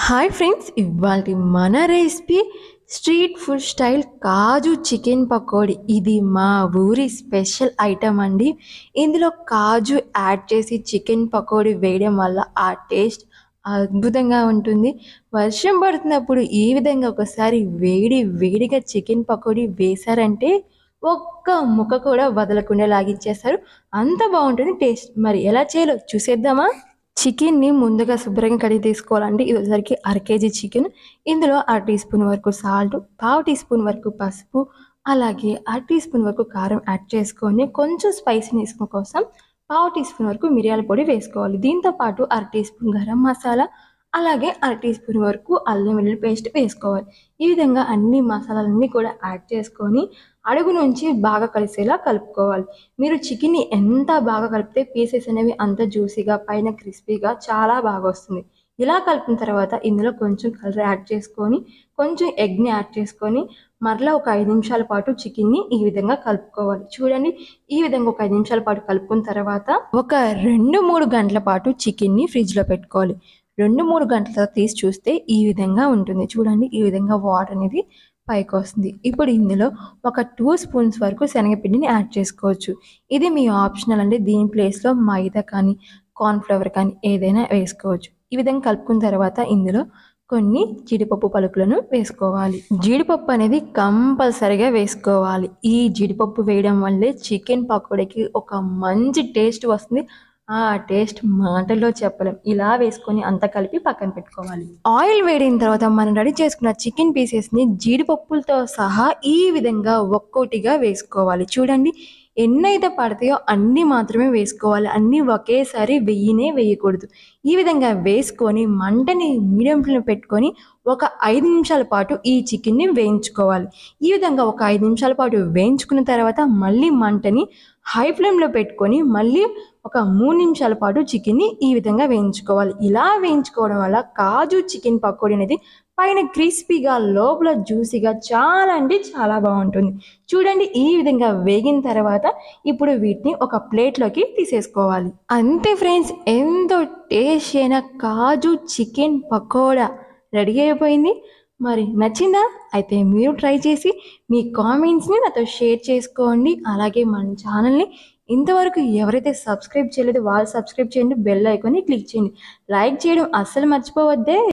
hi friends ఇవాళ మన recipe street food style కాజు చికెన్ పకోడీ ఇది మా ఊరి స్పెషల్ ఐటమ్ అండి ఇందులో కాజు యాడ్ చేసి చికెన్ పకోడీ వేయడం వల్ల ఆ టేస్ట్ అద్భుతంగా ఉంటుంది వర్షం పడుతున్నప్పుడు ఈ విధంగా ఒకసారి వేడి వేడిగా చికెన్ పకోడీ వేశారంటే ఒక్క ముక్క కూడా వదలకుండా లాగించేస్తారు అంత బాగుంటుంది టేస్ట్ మరి ఎలా చేయాలో చూసేద్దామా చికెన్ని ముందుగా శుభ్రంగా కడిగి తీసుకోవాలండి ఇది వచ్చేసరికి అర కేజీ చికెన్ ఇందులో అర టీ స్పూన్ వరకు సాల్ట్ పావు టీ స్పూన్ వరకు పసుపు అలాగే అర టీ స్పూన్ వరకు కారం యాడ్ చేసుకొని కొంచెం స్పైసీనెస్ కోసం పావు టీ స్పూన్ వరకు మిరియాల పొడి వేసుకోవాలి దీంతో పాటు అర టీ స్పూన్ గరం మసాలా అలాగే అర టీ స్పూన్ వరకు అల్లం వెల్లుల్లి పేస్ట్ వేసుకోవాలి ఈ విధంగా అన్ని మసాలాలన్నీ కూడా యాడ్ చేసుకొని అడుగు నుంచి బాగా కలిసేలా కలుపుకోవాలి మీరు చికెన్ని ఎంత బాగా కలిపితే పీసెస్ అనేవి అంత జ్యూసీగా పైన క్రిస్పీగా చాలా బాగా వస్తుంది ఇలా కలిపిన తర్వాత ఇందులో కొంచెం కలర్ యాడ్ చేసుకొని కొంచెం ఎగ్ని యాడ్ చేసుకొని మరలా ఒక ఐదు నిమిషాల పాటు చికెన్ని ఈ విధంగా కలుపుకోవాలి చూడండి ఈ విధంగా ఒక ఐదు నిమిషాల పాటు కలుపుకున్న తర్వాత ఒక రెండు మూడు గంటల పాటు చికెన్ని ఫ్రిడ్జ్లో పెట్టుకోవాలి రెండు మూడు గంటల తర్వాత తీసి చూస్తే ఈ విధంగా ఉంటుంది చూడండి ఈ విధంగా వాటర్ అనేది పైకి వస్తుంది ఇప్పుడు ఇందులో ఒక టూ స్పూన్స్ వరకు శనగపిండిని యాడ్ చేసుకోవచ్చు ఇది మీ ఆప్షనల్ అండి దీని ప్లేస్లో మైదా కానీ కార్న్ఫ్లవర్ కానీ ఏదైనా వేసుకోవచ్చు ఈ విధంగా కలుపుకున్న తర్వాత ఇందులో కొన్ని జీడిపప్పు పలుకులను వేసుకోవాలి జీడిపప్పు అనేది కంపల్సరిగా వేసుకోవాలి ఈ జీడిపప్పు వేయడం వల్లే చికెన్ పకోడీకి ఒక మంచి టేస్ట్ వస్తుంది ఆ టేస్ట్ మాటల్లో చెప్పలేం ఇలా వేసుకొని అంతా కలిపి పక్కన పెట్టుకోవాలి ఆయిల్ వేడిన తర్వాత మనం రెడీ చేసుకున్న చికెన్ పీసెస్ని జీడిపప్పులతో సహా ఈ విధంగా ఒక్కోటిగా వేసుకోవాలి చూడండి ఎన్నైతే పడతాయో అన్నీ మాత్రమే వేసుకోవాలి అన్నీ ఒకేసారి వెయ్యినే వేయకూడదు ఈ విధంగా వేసుకొని మంటని మీడియం ఫ్లేమ్ పెట్టుకొని ఒక ఐదు నిమిషాల పాటు ఈ చికెన్ని వేయించుకోవాలి ఈ విధంగా ఒక ఐదు నిమిషాల పాటు వేయించుకున్న తర్వాత మళ్ళీ మంటని హై ఫ్లేమ్లో పెట్టుకొని మళ్ళీ ఒక మూడు నిమిషాల పాటు చికెన్ని ఈ విధంగా వేయించుకోవాలి ఇలా వేయించుకోవడం వల్ల కాజు చికెన్ పకోడీ అనేది పైన క్రిస్పీగా లోపల జ్యూసీగా చాలా అంటే చాలా బాగుంటుంది చూడండి ఈ విధంగా వేగిన తర్వాత ఇప్పుడు వీటిని ఒక ప్లేట్లోకి తీసేసుకోవాలి అంతే ఫ్రెండ్స్ ఎంతో టేస్ట్ అయిన కాజు చికెన్ పకోడా రెడీ అయిపోయింది మరి నచ్చిందా అయితే మీరు ట్రై చేసి మీ కామెంట్స్ని నాతో షేర్ చేసుకోండి అలాగే మన ఛానల్ని ఇంతవరకు ఎవరైతే సబ్స్క్రైబ్ చేయలేదో వాళ్ళు సబ్స్క్రైబ్ చేయండి బెల్ ఐకాన్ని క్లిక్ చేయండి లైక్ చేయడం అస్సలు మర్చిపోవద్దే